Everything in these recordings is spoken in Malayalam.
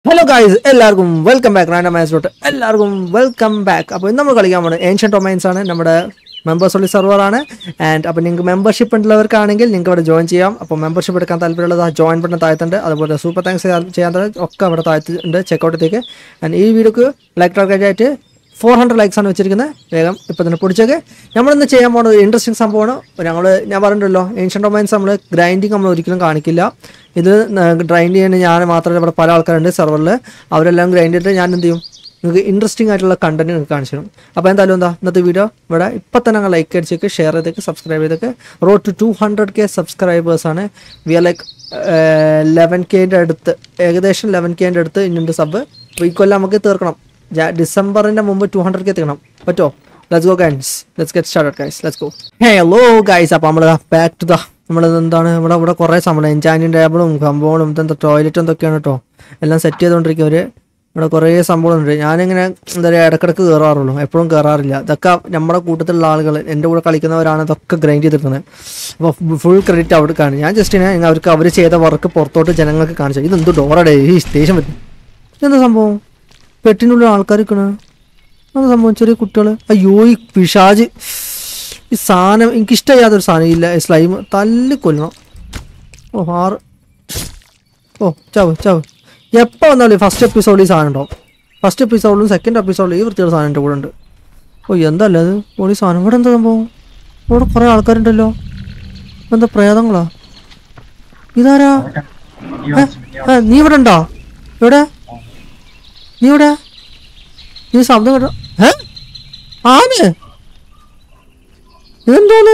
ഹലോ ഗായ്സ് എല്ലാവർക്കും വെൽക്കം ബാക്ക് റാൻഡം മാച്ചിലോട്ട് എല്ലാവർക്കും വെൽക്കം ബാക്ക് അപ്പോൾ ഇന്ന് നമ്മൾ കളിക്കാൻ പോകുന്നത് ഏൻഷ്യൻ ടൊമൈൻസ് ആണ് നമ്മുടെ മെമ്പേഴ്സ് ഉള്ള സെർവർ ആണ് ആൻഡ് അപ്പോൾ നിങ്ങൾക്ക് മെമ്പർഷിപ്പ് ഉള്ളവർക്കാണെങ്കിൽ നിങ്ങൾക്ക് ഇവിടെ ജോയിൻ ചെയ്യാം അപ്പോൾ മെമ്പർഷിപ്പ് എടുക്കാൻ താല്പര്യമുള്ളത് ആ ജോയിൻ ബട്ടൺ താഴത്തുണ്ട് അതുപോലെ സൂപ്പർ താങ്ക്സ് ചെയ്യാൻ താഴെ ഒക്കെ അവിടെ താഴത്തുണ്ട് ചെക്കൗട്ടത്തേക്ക് ആൻഡ് ഈ വീഡിയോക്ക് ലൈക്ക് ടാർഗറ്റ് ആയിട്ട് ഫോർ ഹൺഡ്രഡ് ലൈക്സ് ആണ് വെച്ചിരിക്കുന്നത് വേഗം ഇപ്പം തന്നെ പിടിച്ചേക്ക് നമ്മളിന്ന് ചെയ്യാൻ പോകുന്നത് ഇൻട്രസ്റ്റിംഗ് സംഭവമാണ് ഞങ്ങൾ ഞാൻ പറഞ്ഞിട്ടുണ്ടല്ലോ ഏൻഷ്യൻ ഡൊമൈൻസ് നമ്മൾ ഗ്രൈൻഡിങ് നമ്മൾ ഒരിക്കലും കാണിക്കില്ല ഇത് ഗ്രൈൻഡ് ചെയ്യാൻ ഞാൻ മാത്രമല്ല ഇവിടെ പല ആൾക്കാരുണ്ട് സെർവറിൽ അവരെല്ലാം ഗ്രൈൻഡ് ചെയ്തിട്ട് ഞാൻ എന്ത് ചെയ്യും നിങ്ങൾക്ക് ഇൻട്രസ്റ്റിംഗ് ആയിട്ടുള്ള കണ്ടന്റ് നിങ്ങൾക്ക് കാണിച്ചു തരും അപ്പോൾ എന്തായാലും എന്താ ഇന്നത്തെ വീഡിയോ ഇവിടെ ഇപ്പം തന്നെ ഞങ്ങൾ ലൈക്ക് അടിച്ചേക്ക് ഷെയർ ചെയ്തേക്ക് സബ്സ്ക്രൈബ് ചെയ്തേക്ക് road to two hundred K സബ്സ്ക്രൈബേഴ്സാണ് വി ആർ ലൈക്ക് ലെവൻ കെൻ്റെ അടുത്ത് ഏകദേശം ലെവൻ കെൻ്റെ അടുത്ത് ഇന്നുണ്ട് സബ് അപ്പോൾ ഈ കൊല്ലം നമുക്ക് തീർക്കണം ജാ- ഡിസംബറിന്റെ മുമ്പ് ടു ഹൺഡ്രഡ് കെ എത്തണം പറ്റോ let's go guys let's get started guys let's go hello guys അപ്പോൾ നമ്മൾ ബാക്ക് ടു ദ നമ്മൾ എന്താണ് ഇവിടെ ഇവിടെ കുറേ സംഭവം എൻജാനിങ് ടേബിളും സംഭവങ്ങളും ഇതെന്താ ടോയ്ലറ്റ് എന്തൊക്കെയാണ് കേട്ടോ എല്ലാം സെറ്റ് ചെയ്തുകൊണ്ടിരിക്കും അവർ ഇവിടെ കുറേ സംഭവങ്ങളുണ്ട് ഞാനിങ്ങനെ എന്താ പറയുക ഇടക്കിടക്ക് കയറാറുള്ളൂ എപ്പോഴും കയറാറില്ല ഇതൊക്കെ നമ്മുടെ കൂട്ടത്തിലുള്ള ആളുകൾ എൻ്റെ കൂടെ കളിക്കുന്നവരാണ് ഇതൊക്കെ ഗ്രൈൻഡ് ചെയ്തിരിക്കുന്നത് അപ്പോൾ ഫുൾ ക്രെഡിറ്റ് അവർക്കാണ് ഞാൻ ജസ്റ്റ് ഇങ്ങനെ അവർക്ക് അവർ ചെയ്ത വർക്ക് പുറത്തോട്ട് ജനങ്ങൾക്ക് കാണിച്ചു ഇതെന്ത് ഡോറടേ ഈ സ്റ്റേഷൻ പറ്റും ഇതെന്താ സംഭവം പെട്ടിനുള്ളിൽ ആൾക്കാർ നിൽക്കണ അത് സംഭവം ചെറിയ കുട്ടികൾ അയ്യോ ഈ പിശാജ് ഈ സാധനം എനിക്കിഷ്ടമില്ലാത്തൊരു സാധനം ഇല്ല സ്ലൈം തല്ലി കൊല്ലണം ഓ ആറ് ഓ ചാവ് ചാവ് എപ്പോൾ വന്നാലും ഫസ്റ്റ് എപ്പിസോഡിൽ ഈ സാധനം ഉണ്ടാവും ഫസ്റ്റ് എപ്പിസോഡിലും സെക്കൻഡ് എപ്പിസോഡിലും ഈ വൃത്തിയുടെ സാധനം എൻ്റെ കൂടെ ഉണ്ട് ഓ എന്തല്ലേ അത് ഓടി സാധനം ഇവിടെ എന്താ സംഭവം ഇവിടെ കുറേ ആൾക്കാരുണ്ടല്ലോ എന്താ പ്രേതങ്ങളാ ഇതാരാ ഏ, ഏ, നീ ഇവിടെ ഉണ്ടോ എവിടെ നീ ഇവിടെ നീ ശബ്ദം കേട്ടോ ഏ ആന് ഇതെന്തോന്ന്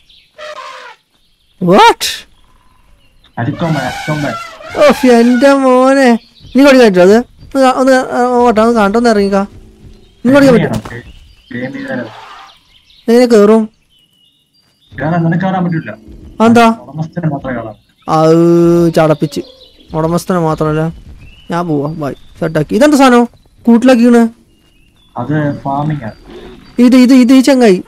വാട്ട് അരിക്കൊമ്പൻ അരിക്കൊമ്പൻ ഓഫ് എൻ്റെ മോനെ നീ പഠിക്കാൻ പറ്റുമോ അത് ഒന്ന് കാ- ഒന്ന് കാ- ഓട്ടാ ഒന്ന് കണ്ടൊന്ന് ഇറങ്ങിക്കാ നീ പഠിക്കാൻ പറ്റും ഗെയിം ചെയ്താലോ എങ്ങനെ കയറും കാരണം നിനക്ക് കാണാൻ പറ്റില്ല എന്താ ഉടമസ്ഥന് മാത്രമേ കാണാം അത് ചടപ്പിച്ച് ഉടമസ്ഥനെ മാത്രമല്ല ഞാൻ പോവാം ബൈ സെറ്റാക്കി ഇതെന്താ സാധനം കൂട്ടിലാക്കിക്കണ് അത് ഫാമിംഗ് ആണ് ഇത് ഇത് ഇത് ഈ ചെങ്ങായി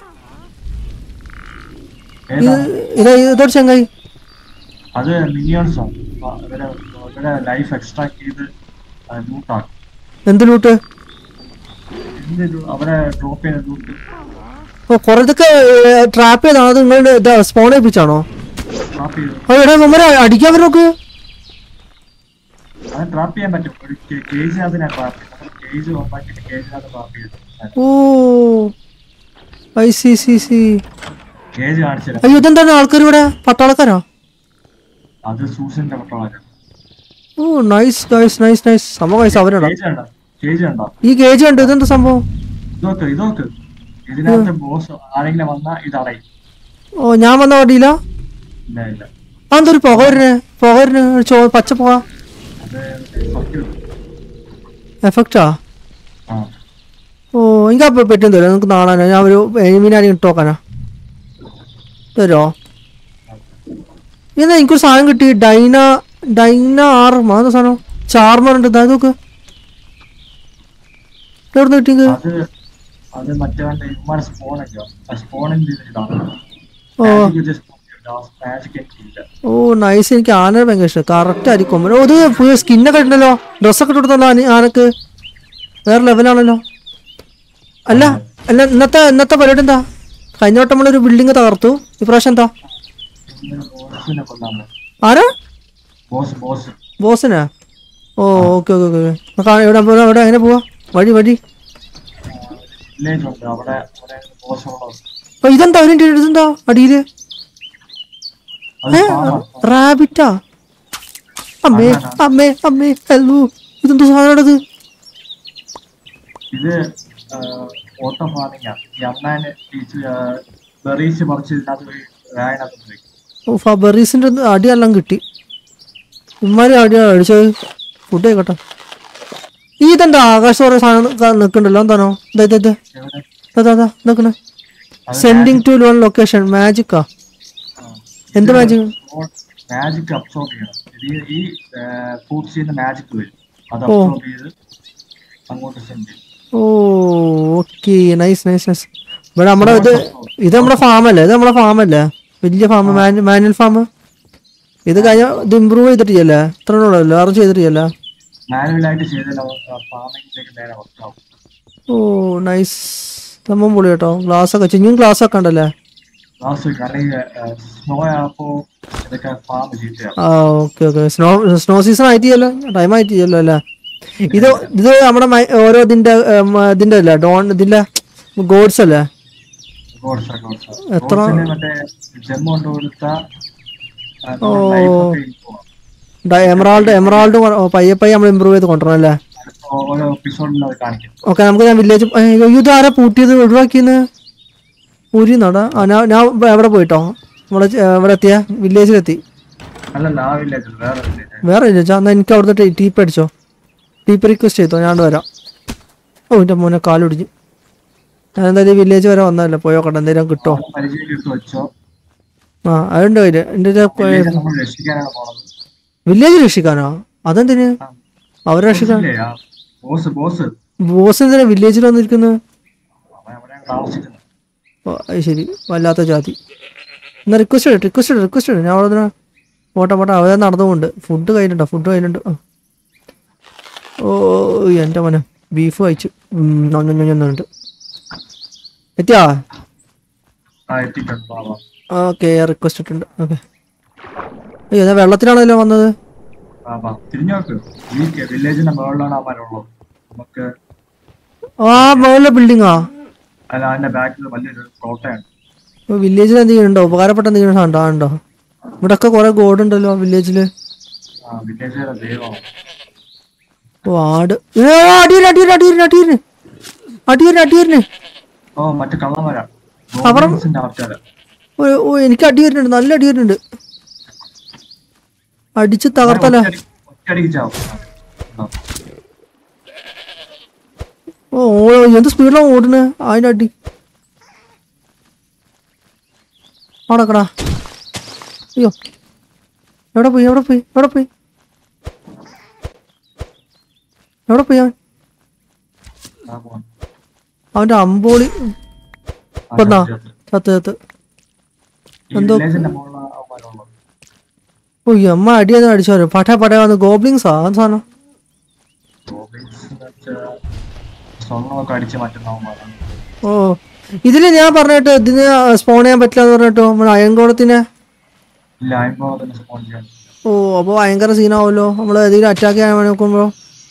ഏതാ ഇത് ഇത് ഇതൊരു ചെങ്ങായി അത് മിനിയോൺസ് ആണ് ആ, ഇവരെ ഇവരെ ലൈഫ് എക്സ്ട്രാക്ട് ചെയ്ത് ലൂട്ടാണ് എന്ത് ലൂട്ട് എന്ത് ലൂ- അവരെ ഡ്രോപ്പ് ചെയ്യുന്ന ലൂട്ട് ഓ കുറെ ഇതൊക്കെ ട്രാപ്പ് ചെയ്താണോ അത് നിങ്ങളുടെ ഇതാ സ്പോൺ ചെയ്യിപ്പിച്ചാണോ ട്രാപ്പ് ചെയ്ത് ഓ എടാ മമ്മരെ അടിക്കാൻ വരും നോക്ക് അത് ട്രാപ്പ് ചെയ്യാൻ പറ്റും ഒരു കേജിനകത്ത് ഞാൻ ട്രാപ്പ് ചെയ്തു നമ്മൾ കേജ് ഓപ്പാക്കിയിട്ട് കേജിനകത്ത് ട്രാപ്പ് ചെയ്തു ഓ I see see see cage കാണിച്ചില്ല അയ്യോ ഇതെന്താണ് ആൾക്കാർ ഇവിടെ പട്ടാളക്കാരോ അത് സൂസിന്റെ പട്ടോളാണ് ഓ നൈസ് നൈസ് നൈസ് നൈസ് സംഭവം നൈസ് അവരാണ് കേജ് കണ്ടോ കേജ് കണ്ടോ ഈ ഗേജ് ഉണ്ട് ഇതെന്താ സംഭവം ഇതൊക്കെ ഇതൊക്കെ ഇതിനകത്ത് ബോസ് ആരെങ്കിലും വന്നാ ഇത് അടയും ഓ ഞാൻ വന്ന വണ്ടിയില്ല ഇല്ല ഇല്ല അതെന്താ ഒരു പുക വരുന്നേ പുക വരുന്നേ ഒരു ചോ പച്ച പുക അത് സത്യം എഫക്റ്റാ ആ ഓ എനിക്ക് അപ്പം പറ്റും തരുമോ നമുക്ക് നാളാനോ ഞാൻ ഒരു എനിമിനാരെയും ഇട്ടോക്കാനാ തരുമോ എന്നാ എനിക്കൊരു സാധനം കിട്ടി ഡൈന ഡൈന ആർമ അതെന്താ സാധനം ചാർമർ ഉണ്ട് ഇതാ നോക്ക് എവിടെ നിന്ന് കിട്ടിയത് അത് അത് മറ്റേ ഇവന്മാരെ സ്പോണൊക്കെയോ ആ സ്പോണിന്റെ ഇതാണ് ഓ മാജിക് എനിക്കില്ല ഓ നൈസ് എനിക്ക് ആന ഭയങ്കര ഇഷ്ടം കറക്റ്റ് ആയിരിക്കും ഓ ഇത് പുതിയ സ്കിന്നൊക്കെ ഉണ്ടല്ലോ ഡ്രസ്സൊക്കെ ഇട്ട് കൊടുത്തല്ലോ ആന- ആനക്ക് വേറെ ലെവലാണല്ലോ അല്ല അല്ല ഇന്നത്തെ ഇന്നത്തെ പരിപാടി എന്താ കഴിഞ്ഞ വട്ടം നമ്മളൊരു ബിൽഡിംഗ് തകർത്തു ഇപ്രാവശ്യം എന്താ ബോസിനെ കൊല്ലാമോ ആരാ ബോസ് ബോസ് ബോസിനാ ഓ ഓക്കെ ഓക്കെ ഓക്കെ ഓക്കെ എവിടെ പോവാ എവിടെ എങ്ങനെ പോവാ വഴി വഴി വില്ലേജ് ഉണ്ട് അവിടെ അവിടെ ബോസ് ഉള്ളത് ഓ ഇതെന്താ അതിൻ്റെ ഇതെന്താ അടിയില് അത് ഏ farm ആ. റാബിറ്റാ അമ്മേ അമ്മേ അമ്മേ ഹലോ ഇതെന്താ സാധനമാണത് ഇത് ഓട്ടോ ഫാമിംഗ് ആണ് ഈ അമ്മേനെ ബെറീസ് പറിച്ച് ഇതിനകത്ത് പോയി രായനകത്ത് പോയി ഓ ഫബറീസിന്റെ അടിയെല്ലാം കിട്ടി ഇമ്മാരി അടി അടിച്ചത് ഫുഡ് ആയിക്കോട്ടെ ഈ ഇതെന്താ ആകാശം കുറെ സാധനം നിൽക്കണ്ടല്ലോ എന്താണോ ഇതാ ഇതാ ഇതാ എവിടെ? ഇതാ ഇതാ നിൽക്കണേ സെൻഡിങ് ടു വൺ ലൊക്കേഷൻ മാജിക്കാ എന്ത് മാജിക് മാജിക് അബ്സോർബ് ചെയ്യണം ഇത് ഈ ഫ്രൂട്ട്സ് ചെയ്യുന്ന മാജിക് വരും അത് അബ്സോർബ് ചെയ്ത് അങ്ങോട്ട് സെൻഡ് ചെയ്യും ഓ ഓക്കെ നൈസ് നൈസ് നൈസ് ഇവിടെ നമ്മുടെ ഇത് ഇത് നമ്മുടെ ഫാമല്ലേ ഇത് നമ്മുടെ ഫാമല്ലേ വലിയ ഫാം മാനുവൽ ഫാം ഇത് കഴിഞ്ഞ ഇത് ഇമ്പ്രൂവ് ചെയ്തിട്ടില്ല ഇത്ര ഉള്ളല്ലോ ആരും ചെയ്തിട്ടില്ല മാനുവലായിട്ട് ചെയ്താൽ ഫാമിങ്ങിലേക്ക് നേരെ വർക്കാവും ഓ നൈസ് സംഭവം പൊളി കേട്ടോ ഗ്ലാസ് ഒക്കെ ചിഞ്ഞും ഗ്ലാസ് ഒക്കെ ഉണ്ടല്ലേ ലാസ്റ്റ് അല്ലെങ്കിൽ സ്നോ ആയപ്പോ ഇതൊക്കെ ഫാം ചീത്തയാവും ആ okay okay snow snow season ആയിട്ടില്ലല്ലോ ടൈം ആയിട്ടില്ലല്ലോ അല്ലേ ഇത് ഇത് നമ്മുടെ മൈ- ഓരോ ഇതിന്റെ ഉം, ഇതിന്റെ അല്ലേ ഡോൺ ഇതിന്റെ ഗോഡ്സ് അല്ലേ ഗോഡ്സ് ഗോഡ്സ് എത്ര- ഗോഡ്സിന് മറ്റേ ജെം കൊണ്ട് കൊടുത്ത എമറാൾഡ് എമറാൾഡ് പയ്യെ പയ്യെ നമ്മൾ ഇമ്പ്രൂവ് ചെയ്ത് കൊണ്ടുവരണം അല്ലേ ഓരോ എപ്പിസോഡിൽ അത് കാണിക്കും ഓക്കെ നമുക്ക് ഞാൻ വില്ലേജ് ഇത് ആരാ പൂട്ടിയത് ഒഴിവാക്കിയെന്ന് ഊരി നടാ ആ ഞാൻ ഞാൻ എവിടെ പോയിട്ടോ നമ്മളെ ചെ- എവിടെ എത്തിയ വില്ലേജിലെത്തി അല്ലല്ല ആ വില്ലേജ് വേറെ വില്ലേജ് വേറെ ഇല്ല ചാ എന്നാ എനിക്ക് അവിടുത്തെ ടീപ്പ് അടിച്ചോ ടീപ്പ് റിക്വസ്റ്റ് ചെയ്തോ ഞാൻ വരാം ഓ എൻ്റെ മോനെ കാലൊടിഞ്ഞു ഞാൻ എന്തായാലും വില്ലേജ് വരെ വന്നതല്ലേ പോയോക്കട്ടെ എന്തെങ്കിലും കിട്ടോ പരിചയം ഇട്ട് വെച്ചോ ആ അതുണ്ട് കയ്യില് എൻ്റെ വില്ലേജ് നമ്മൾ രക്ഷിക്കാനാണ് പോണത് വില്ലേജ് രക്ഷിക്കാനോ അതെന്തിന് അവരെ രക്ഷിക്കാൻ ഇല്ലേ, ആ ബോസ് ബോസ് ബോസ് എന്തിനാ വില്ലേജിൽ വന്നിരിക്കുന്നത് അവൻ എവിടെയാണ് താമസിക്കുന്നത് ഓ അത് ശരി വല്ലാത്ത ജാതി എന്നാ റിക്വസ്റ്റ് ഇട് റിക്വസ്റ്റ് ഇട് റിക്വസ്റ്റ് ഇട് ഞാൻ അവിടെ നിന്ന് പോട്ടെ പോട്ടെ അവിടെ നടന്നുകൊണ്ട് ഫുഡ് കയ്യിലുണ്ടോ ഫുഡ് കയ്യിലുണ്ട് ആ. ഓ എൻ്റെ മോനെ ബീഫ് കഴിച്ചു ഉണ്ട് എത്തിയാ ആ എത്തിയിട്ടുണ്ട് ബാബാ ഓക്കെ റിക്വസ്റ്റ് ഇട്ടുണ്ട് ഓക്കെ അയ്യോ ഞാൻ വെള്ളത്തിലാണല്ലോ വന്നത് ബാബാ തിരിഞ്ഞു നോക്ക് ഈ വില്ലേജിന്റെ മുകളിലാണ് ആ മരം ഉള്ളത് നമുക്ക് ആ മുകളിലെ ബിൽഡിങ്ങാ അല്ല അതിന്റെ ബാക്കിൽ വലിയൊരു കോട്ടയാണ് വില്ലേജിൽ എന്തെങ്കിലും ഉണ്ടോ ഉപകാരപ്പെട്ട എന്തെങ്കിലും സാധനം ഉണ്ടോ ഉണ്ടോ ഇവിടെ ഒക്കെ കുറെ ഗോഡ് ഉണ്ടല്ലോ വില്ലേജിൽ ആ വില്ലേജുകാരെ ദൈവമാണ് ഓ ആട് ഏ, അടിയര് അടിയര് അടിയര് അടിയര് അടിയര് അടിയരിന് ഓ മറ്റു കള്ളന്മാരാ അവിടെ- ഗോബ്ലിൻസിന്റെ ആൾക്കാര് ഓ ഓ എനിക്ക് അടി വരുന്നുണ്ട് നല്ല അടി വരുന്നുണ്ട് അടിച്ച് തകർത്തല്ല ഒറ്റയടി- ഒറ്റയടിക്ക് ചാവും ആ. ഓ ഓ എന്ത് സ്പീഡിലാണ് ഓടുന്നത് അതിൻ്റെ അടി അവിടെക്കടാ അയ്യോ എവിടെ പോയി എവിടെ പോയി എവിടെ പോയി എവിടെ പോയി അവൻ ആ, പോവാം. അവൻ്റെ അമ്പോളി ആ, കൊന്നാ ചത്ത്, ചത്ത്. ചത്ത് ചത്ത് ഈ വില്ലേജിന്റെ മുകളിലാണ് ആ മരം ഉള്ളത് ഓ അമ്മ അടിയൊന്നും അടിച്ചോ പട്ട പട്ട വന്ന് ഗോബ്ലിങ്സാ ആ സാധനം ഗോബ്ലിൻസ് എന്ന് വെച്ചാ സ്വർണ്ണമൊക്കെ അടിച്ച് മാറ്റുന്നവന്മാരാണ് ഓ ഇതില് ഞാൻ പറഞ്ഞിട്ട് ഇതിന് സ്പോൺ ചെയ്യാൻ പറ്റില്ല എന്ന് പറഞ്ഞിട്ടോ നമ്മുടെ അയങ്കോളത്തിനെ ഇല്ല അയമ്പോ തന്നെ സ്പോൺ ചെയ്യാൻ ഓ അപ്പോൾ ഭയങ്കര സീനാവുമല്ലോ നമ്മൾ ഏതെങ്കിലും അറ്റാക്ക് ചെയ്യാൻ വേണ്ടി നോക്കുമ്പോൾ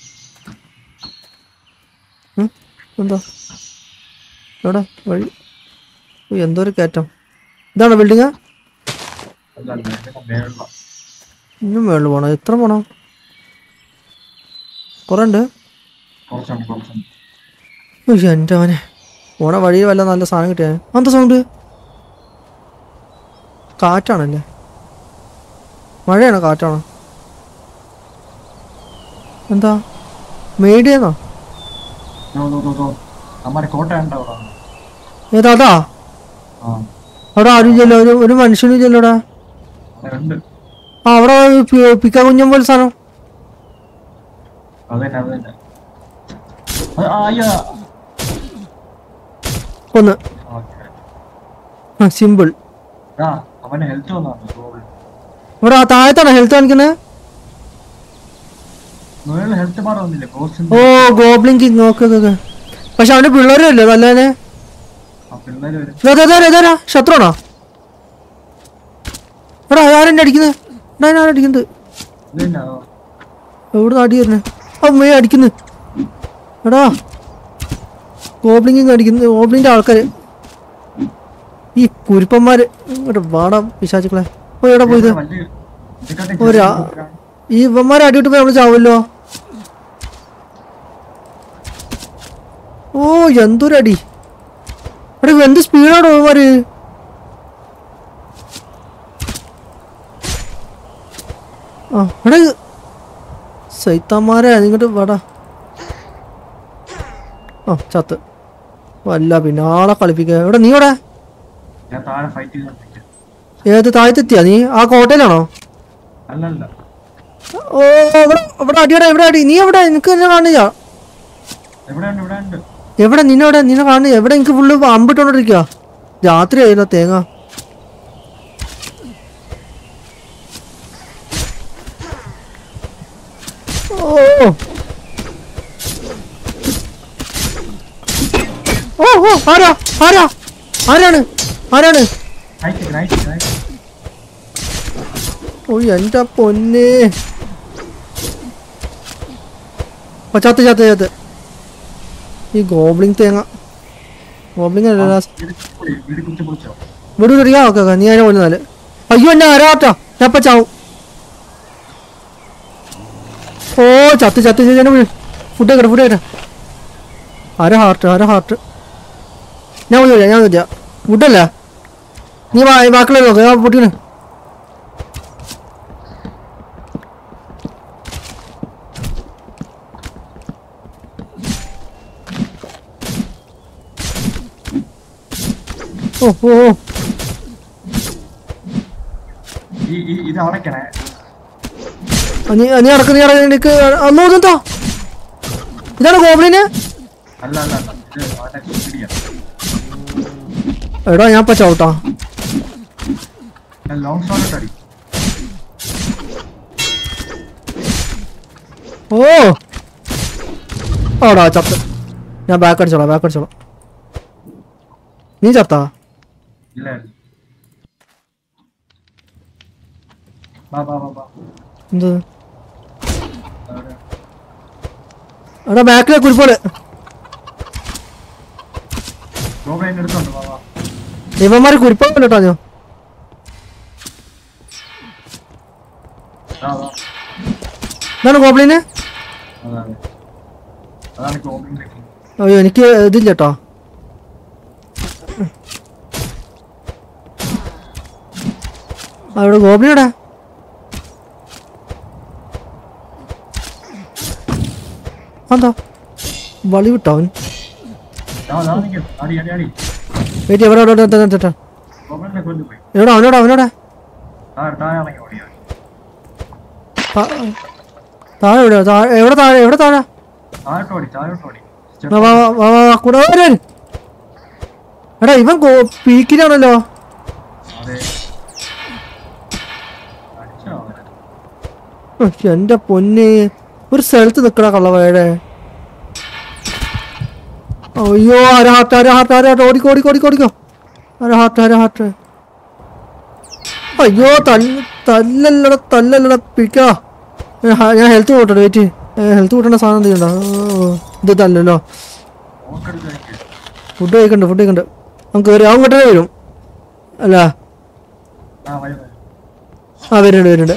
എന്താ എവിടെ വഴി ഓ എന്തോ ഒരു കയറ്റം ഇതാണോ ബിൽഡിങ് അല്ല അല്ല ഇതിന്റെ മേളിലാണ് ഇന്നും മേളിൽ പോകണം എത്ര പോകണം കുറേ ഉണ്ട് കുറച്ചുണ്ട് കുറച്ചുണ്ട് ഓ എൻ്റെ അവനെ പോണ വഴിയിൽ വല്ല നല്ല സാധനം കിട്ടിയാ എന്താ സൗണ്ട് കാറ്റാണല്ലേ മഴയാണോ കാറ്റാണോ എന്താ മേടിയെന്നോ ദോ, ദോ, ദോ, ദോ. നമ്മുടെ കോട്ട ഉണ്ട് അവിടെ ഏതാ അതാ ആ അവിടെ ആരും ഇല്ലല്ലോ ഒരു ഒരു മനുഷ്യനും ഇല്ലല്ലോ അവിടെ അവിടെ ഉണ്ട് ആ അവിടെ പി- പിക്ക കുഞ്ഞം പോലെ സാധനം അത് തന്നെ അത് തന്നെ അത് ആ, അയ്യോ ഒന്ന് ഓക്കെ സിമ്പിൾ ആ അവന് ഹെൽത്ത് വന്നാണ് ഗോബിൾ ഇവിടെ ആ താഴത്താണോ ഹെൽത്ത് കാണിക്കുന്നത് മുകളിൽ ഹെൽത്ത് മാർ വന്നില്ലേ ഓ ghost goblin king okay okay പക്ഷെ അവന്റെ പിള്ളേരും അല്ലേ നല്ലതിനെ ആ പിള്ളേര് വരും ഇതാരാ ശത്രുവാണോ എടാ ആരെന്നെ അടിക്കുന്നത് എടാ ഞാൻ അടിക്കുന്നത് ഇത് തന്നെ ആ, എവിടെ അടി വരുന്നേ അമ്മയെ അടിക്കുന്നു എടാ ഗോബ്ലിങ് അടിക്കുന്നു ഗോബ്ലിൻ്റെ ആൾക്കാർ ഈ കുരുപ്പന്മാര് ഇങ്ങോട്ട് വാടാ പിശാചുക്കളെ ഓ എവിടെ പോയത് വലിയ ഇതിനെക്കാട്ടി ഒരു ആ- ഈ ഇവന്മാരെ അടിയിട്ട് പോയി നമ്മൾ ചാവുമല്ലോ ഓ എന്തൊരു അടി എടാ ഇവ എന്ത് സ്പീഡാണോ ഇവന്മാര് ആ എടാ ഇത് സൈത്താന്മാരെ ഇങ്ങോട്ട് വാടാ ആ ചത്ത് അല്ല പിന്നെ ആളെ കളിപ്പിക്കുക എവിടെ നീ എവിടെ ഞാൻ താഴെ ഫൈറ്റ് ചെയ്തോണ്ടിരിക്കും ഏത് താഴത്തെത്തിയാ നീ ആ കോട്ടയിലാണോ അല്ലല്ല ഓ ഇവിടെ ഇവിടെ അടിയടാ ഇവിടെ അടി നീ എവിടെ എനിക്ക് എന്നെ കാണില്ല ഇവിടെ ഉണ്ട് ഇവിടെ ഉണ്ട് എവിടെ നിന്നെവിടെ നിന്നെ കാണില്ല എവിടെ എനിക്ക് ഫുള്ള് അമ്പിട്ടോണ്ടിരിക്കുക രാത്രി ആയില്ലോ തേങ്ങ ഓ ഓ ഓ ആരാ ആരാ ആരാണ് ആരാണ് നൈറ്റ് നൈറ്റ് നൈറ്റ് ഓ എൻ്റെ പൊന്നെ ഓ ചത്ത് ചത്ത് ചത്ത് ഈ ഗോബ്ലിംഗ് തേങ്ങ ഗോബ്ലിംഗ് അല്ല വീട് കുത്തി പൊളിച്ചോ വിടു വിടിയാ ഓക്കെ ഓക്കെ നീ അതിനെ കൊല്ലുന്നാല് അയ്യോ എന്നെ ആരാട്ടാ ഞാൻ ഇപ്പൊ ചാവും ഓ ചത്ത് ചത്ത് ചത്ത് ഫുഡ് കേട്ടോ ഫുഡ് കേട്ടോ അര ഹാർട്ട് അര ഹാർട്ട് ഞാൻ ഒന്നുമില്ല ഞാൻ ഒന്നുമില്ല ഫുഡല്ല നീ ബാക്കിയുള്ള നോക്ക് ഞാൻ പൊട്ടിക്കണേ ഓ ഓ ഓ ഈ ഈ ഇത് അടയ്ക്കണേ ആ, നീ നീ നടക്ക് നീ നടക്ക് എനിക്ക് അന്നോ ഇതെന്താ ഇതാണ് ഗോബ്ലിന് അല്ല അല്ല അല്ല ഇത് അവന്റെ പിടിയാണ് എടാ ഞാൻ ഇപ്പൊ ചവിട്ടാ ഞാൻ ലോങ് ഷോട്ട് അടി ഓ ഓടാ ചത്ത് ഞാൻ ബാക്ക് അടിച്ചോളാം ബാക്ക് അടിച്ചോളാം നീ ചത്താ ഇല്ല ഇല്ല. വാ വാ വാ വാ എന്ത് അവിടെ. എടാ ബാക്കിലെ കുരിപ്പോലെ ഗോബ്ലൈൻ എൻ്റെ അടുത്തുണ്ട് വാ വാ ഇവന്മാര് കുരിപ്പോലെ കേട്ടോ ഞാൻ വാ വാ ഇതാണ് ഗോബ്ലിന് അതാണ് അതാണ് ഗോബ്ലിൻ അയ്യോ എനിക്ക് ഇതില്ല കേട്ടോ അവിടെ ഗോബ്ലിനടാ എന്താ വളി വിട്ടോ അവൻ അടി അടി അടി വെയിറ്റ് എവിടെ എവിടെ എവിടെ എവിടെ എവിടെ ഗോബ്ലിനെ കൊണ്ടുപോയി എവിടെ അവനോടാ അവനോടാ താഴെ താഴെ ഇറങ്ങി ഓടിയാ താ- താഴെ എവിടെ താഴെ എവിടെ താഴെ എവിടെ താഴെ താഴോട്ട് ഓടി താഴോട്ട് ഓടി വാ, വാ, വാ, വാ, വാ, വാ, കൂടെ വരൂ, വരൂ. എടാ ഇവൻ ഗോ- പീക്കിലാണല്ലോ അതെ അടിച്ചോ അവനെ ഉഹ്, എന്റെ പൊന്ന് ഒരു സ്ഥലത്ത് നിക്കണ കള്ളവയുടെ അയ്യോ അര ഹാർട്ട് അര ഹാർട്ട് അര ഹാർട്ട് ഓടിക്കോ ഓടിക്കോ ഓടിക്കോ ഓടിക്കോ അര ഹാർട്ട് അര ഹാർട്ട് അയ്യോ തല്ല തല്ലല്ലട തല്ലല്ലട പിക്കാ ഞാൻ ഹെൽത്ത് കൂട്ടട്ടെ വെയിറ്റ് ഹെൽത്ത് കൂട്ടേണ്ട സാധനം എന്തെയ്യണ്ടോ ഓ, ഇത് തല്ലല്ലോ നോക്കെടുത്ത് കഴിക്ക് ഫുഡ് കഴിക്കണ്ട് ഫുഡ് കഴിക്കണ്ട് അവൻ കയറി അവൻ കിട്ടേ വരും അല്ല ആ വരി വരി ആ വരുന്നുണ്ട് വരുന്നുണ്ട്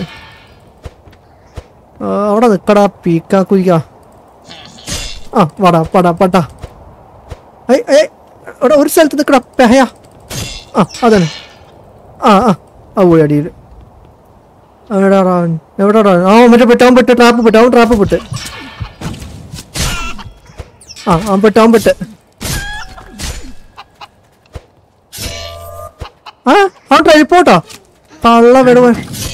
ആ, അവിടെ നിക്കടാ പീക്ക കുയിക്ക ആ വാടാ പടാ പട്ടാ ഏയ് ഏയ് അവിടെ ഒരു സ്ഥലത്ത് നിക്കടാ പെഹയാ ആ അതന്നെ ആ ആ ആ പോയി അടിയിൽ എവിടെയാടാ അവൻ എവിടെയാടാ അവൻ? ആ മറ്റേ പെട്ട് അവൻ പെട്ട് ട്രാപ്പ് പെട്ട് അവൻ ട്രാപ്പ് പെട്ട് ആ അവൻ പെട്ട് അവൻ പെട്ട് ആ അവൻ ട്രെയിപ്പോട്ടോ തള്ള വിടുവ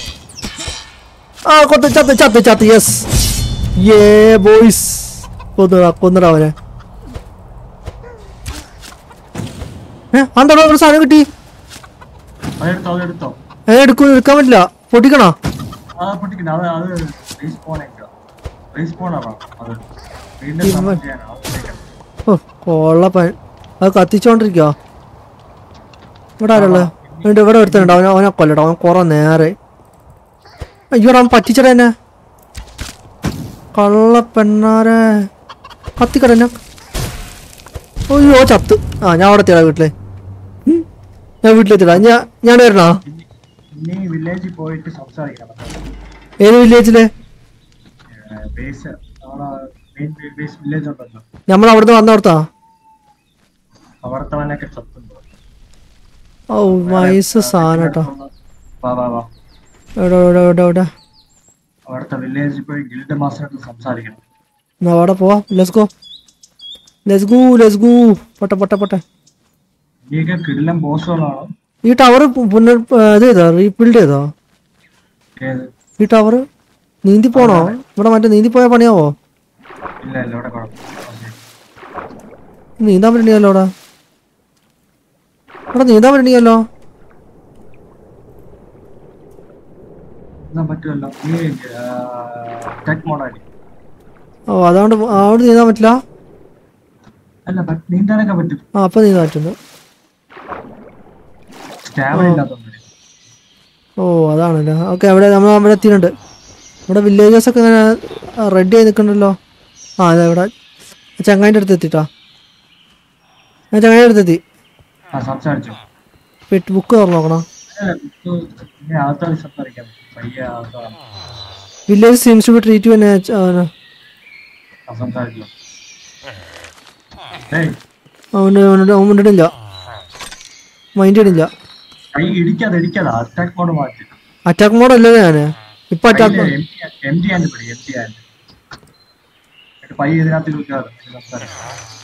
ആ കൊത്ത് ചത്ത് ചത്ത് ചത്ത് യെസ് ഏ ബോയ്സ് കൊന്നടാ കൊന്നടാ അവനെ ഏ അന്താ ഒരു സാധനം കിട്ടി അതെടുത്തോ അതെടുത്തോ ഏ എടുക്കൂ എടുക്കാൻ പറ്റില്ല പൊട്ടിക്കണോ ആ പൊട്ടിക്കണ്ട അത് അത് റീസ്പോൺ ആയിക്കോ റീസ്പോൺ ആവാം അത് വീണ്ടും ഇവൻ- സമ്മൻ ചെയ്യാനാ അത് ചെയ്യണം. ഓ കൊള്ളപ്പൻ അത് കത്തിച്ചോണ്ടിരിക്കോ ഇവിടെ ആരുള്ള ഇവിടെ ഇവിടെ ഒരുത്തനുണ്ട് അവനെ അവനെ കൊല്ലട്ടോ അവൻ കുറെ നേരെ അയ്യോ അവൻ പറ്റിച്ചട എന്നെ കള്ളപ്പെണ്ണാരെ കത്തിക്കട എന്നെ അയ്യോ ചത്ത് ആ ഞാൻ അവിടെ എത്തിയടാ വീട്ടില് ഉം. ഞാൻ വീട്ടിലെത്തിയടാ ഞാൻ ഞാൻ വരണോ ഇനി ഇനി വില്ലേജിൽ പോയിട്ട് സംസാരിക്കണം ഏത് വില്ലേജില് ബേസ് നമ്മളെ മെയിൻ ബേസ് വില്ലേജ് ഉണ്ടല്ലോ നമ്മൾ അവിടുന്ന് വന്ന അവിടുത്താ അവിടുത്തവനൊക്കെ ചത്തുണ്ടോ ഓ വയസ്സ് സാധനം കേട്ടോ വാ വാ വാ എവിടെ എവിടെ എവിടെ എവിടെ അവിടുത്തെ വില്ലേജിൽ പോയി ഗിൽഡ് മാസ്റ്ററായിട്ട് സംസാരിക്കണം എന്നാ അവിടെ പോവാ let's go let's go let's go പൊട്ടെ പൊട്ടെ പൊട്ടെ ഇനിയൊക്കെ കിടിലം ബോസുകളാണ് ഈ ടവർ പുനർ ഇത് ചെയ്തോ റീബിൽഡ് ചെയ്തോ ഏത് ഈ ടവർ നീന്തി പോണോ ഇവിടെ മറ്റേ നീന്തി പോയാൽ പണിയാവോ ഇല്ല ഇല്ല ഇവിടെ കുഴപ്പമില്ല നീന്താൻ പറ്റണിയല്ലോ അവിടെ ഇവിടെ നീന്താൻ പറ്റണിയല്ലോ എന്നാ പറ്റുമല്ലോ നീ ടെക് മോഡായി ഓ അതുകൊണ്ട് അവിടെ നീന്താൻ പറ്റില്ല അല്ല പ- നീന്താനൊക്കെ പറ്റും ആ അപ്പോൾ നീ മാറ്റുന്നു സ്റ്റാമിന ഇല്ലാത്തതുകൊണ്ട് ഓ അതാണല്ലേ ഓക്കെ അവിടെ നമ്മൾ അവിടെ എത്തിയിട്ടുണ്ട് ഇവിടെ വില്ലേജസ് ഒക്കെ ഇങ്ങനെ റെഡി ആയി നിൽക്കണ്ടല്ലോ ആ അതെ ഇവിടെ ചങ്ങായിൻ്റെ അടുത്ത് എത്തിട്ടാ ഞാൻ ചങ്ങായിൻ്റെ അടുത്ത് എത്തി ആ സംസാരിച്ചു പെട്ട് ബുക്ക് തുറന്ന് നോക്കണം അല്ല, ഇപ്പൊ ഇങ്ങനെ അകത്താണ് സംസാരിക്കാൻ പറ്റും. പയ്യെ അകത്താണ്. Village seems to be treat പിന്നെ ആ, സംസാരിച്ചു ഏയ് അവന് അവനോട് അവൻ മിണ്ടിട്ടില്ല മൈൻഡ് ചെയ്യണില്ല കൈ ഇടിക്കാതെ ഇടിക്കാതെ അറ്റാക്ക് മോഡ് മാറ്റി അറ്റാക്ക് മോഡ് അല്ലല്ലോ ഞാൻ ഇപ്പൊ അറ്റാക്ക് എം ഡി ആൻഡ് പിടി എം ഡി ആൻഡ് എന്നിട്ട് പയ്യെ ഇതിനകത്ത് വെക്കാതെ സംസാരിച്ചു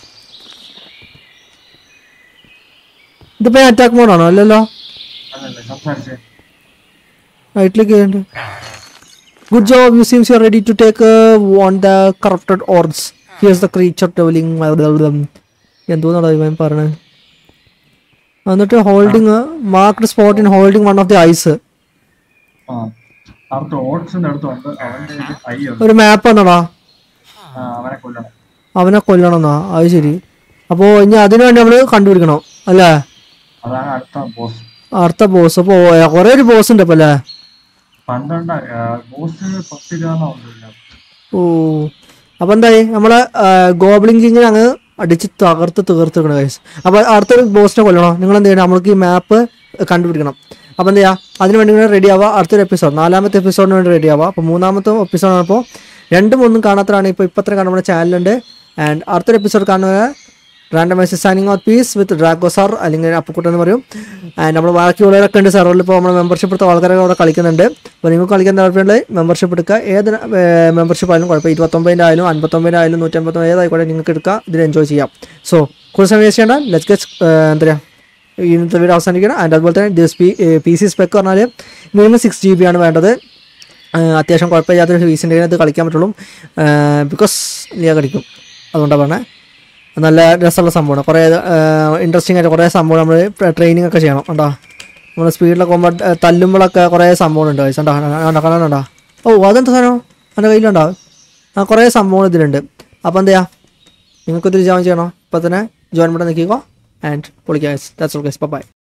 ഇതിപ്പോ അറ്റാക്ക് മോഡാണോ അല്ലല്ലോ അതല്ലേ സംസാരിച്ചേ റൈറ്റിലേക്ക് ചെയ്യണ്ട് good job you seems you ready to take on the corrupted hordes here's the creature dwelling എന്തോന്നാണ് ഇവൻ പറഞ്ഞത് എന്നിട്ട് holding marked spot in holding one of the ice ആ അവിടുത്തെ ഓട്സിന്റെ അടുത്തുണ്ട് അവന്റെ ഒരു കൈയുണ്ട് ഒരു മാപ്പ് എന്നടാ ആ, അവനെ കൊല്ലണം അവനെ കൊല്ലണമെന്നാ അത് ശരി അപ്പോൾ ഇനി അതിനു വേണ്ടി നമ്മൾ കണ്ടുപിടിക്കണം അല്ലേ അതാണ് അടുത്ത ബോസ് അടുത്ത ബോസ് അപ്പോൾ കുറേ ഒരു ബോസ് ഉണ്ട് ഇപ്പോൾ അല്ലേ പന്ത്രണ്ട് ബോസ് പത്ത് രൂപ ഉണ്ടല്ലോ ഓ അപ്പോൾ എന്തായി നമ്മളെ ഗോബ്ലിൻ കിങ്ങിനെ അങ്ങ് അടിച്ച് തകർത്ത് തീർത്തിക്കണം ഗൈസ് അപ്പോൾ അടുത്തൊരു ബോസിനെ കൊല്ലണോ നിങ്ങൾ എന്ത് ചെയ്യണം നമ്മൾക്ക് ഈ മാപ്പ് കണ്ടുപിടിക്കണം അപ്പോൾ എന്ത് ചെയ്യുക അതിന് വേണ്ടി ഇങ്ങനെ റെഡി ആവുക അടുത്തൊരു എപ്പിസോഡ് നാലാമത്തെ എപ്പിസോഡിന് വേണ്ടി റെഡി ആവുക അപ്പോൾ മൂന്നാമത്തെ എപ്പിസോഡ് അപ്പോൾ രണ്ടും ഒന്നും കാണാത്തതാണ് ഇപ്പോൾ ഇപ്പത്ര കാണുന്ന നമ്മുടെ ചാനലുണ്ട് ആൻഡ് അടുത്തൊരു എപ്പിസോഡ് കാണുക randomize signing out peace with Drago sir അല്ലെങ്കിൽ അപ്പുക്കുട്ടൻ എന്ന് പറയും ആൻഡ് നമ്മൾ ബാക്കിയുള്ളവരൊക്കെ ഉണ്ട് സെർവറിൽ ഇപ്പോൾ നമ്മൾ മെമ്പർഷിപ്പ് എടുത്ത ആൾക്കാരൊക്കെ അവിടെ കളിക്കുന്നുണ്ട് അപ്പോൾ നിങ്ങൾക്ക് കളിക്കാൻ താല്പര്യമുണ്ടെങ്കിൽ മെമ്പർഷിപ്പ് എടുക്കുക ഏത് മെമ്പർഷിപ്പ് ആയാലും കുഴപ്പമില്ല ഇരുപത്തൊമ്പതിൻ്റെ ആയാലും അൻപത്തൊമ്പതിൻ്റെ ആയാലും നൂറ്റമ്പത്തൊമ്പത് ഏതായിക്കോട്ടെ നിങ്ങൾക്ക് എടുക്കുക ഇതിൽ എൻജോയ് ചെയ്യാം സോ കൂടുതൽ സമയം വേസ്റ്റ് ചെയ്യേണ്ട ലെറ്റ് ഗെറ്റ് എന്താ പറയുക ഇന്നത്തെ വീഡിയോ അവസാനിക്കണം ആൻഡ് അതുപോലെ തന്നെ this P P C spec പറഞ്ഞാൽ മിനിമം സിക്സ് ജി ബി ആണ് വേണ്ടത് ആഹ് അത്യാവശ്യം കുഴപ്പമില്ലാത്തൊരു ഫീസിൻ്റെ അത് കളിക്കാൻ പറ്റുള്ളൂ ബിക്കോസ് നീ കളിക്കും അതുകൊണ്ടാണ് പറഞ്ഞത് നല്ല രസമുള്ള സംഭവമാണ് കുറേ ഇൻട്രസ്റ്റിംഗ് ആയിട്ട് കുറേ സംഭവം നമ്മൾ ട്രെയിനിങ് ഒക്കെ ചെയ്യണം കണ്ടോ നമ്മൾ സ്പീഡിലൊക്കെ പോകുമ്പോൾ തല്ലുമ്പോഴൊക്കെ കുറേ സംഭവങ്ങളുണ്ട് guys. കണ്ടോ കണ്ടോ കാണാനുണ്ടോ ഓ അതെന്താ സാധനം എൻ്റെ കയ്യിലുണ്ടോ ആ കുറേ സംഭവങ്ങൾ ഇതിലുണ്ട് അപ്പോൾ എന്താ നിങ്ങൾക്ക് ഇതിൽ ജോയിൻ ചെയ്യണോ ഇപ്പോൾ തന്നെ ജോയിൻ ബട്ടൺ നിൽക്കിക്കോ ആൻഡ് പൊളിക്കുക ദാറ്റ്സ് ഓൾ ഗൈസ് ബൈ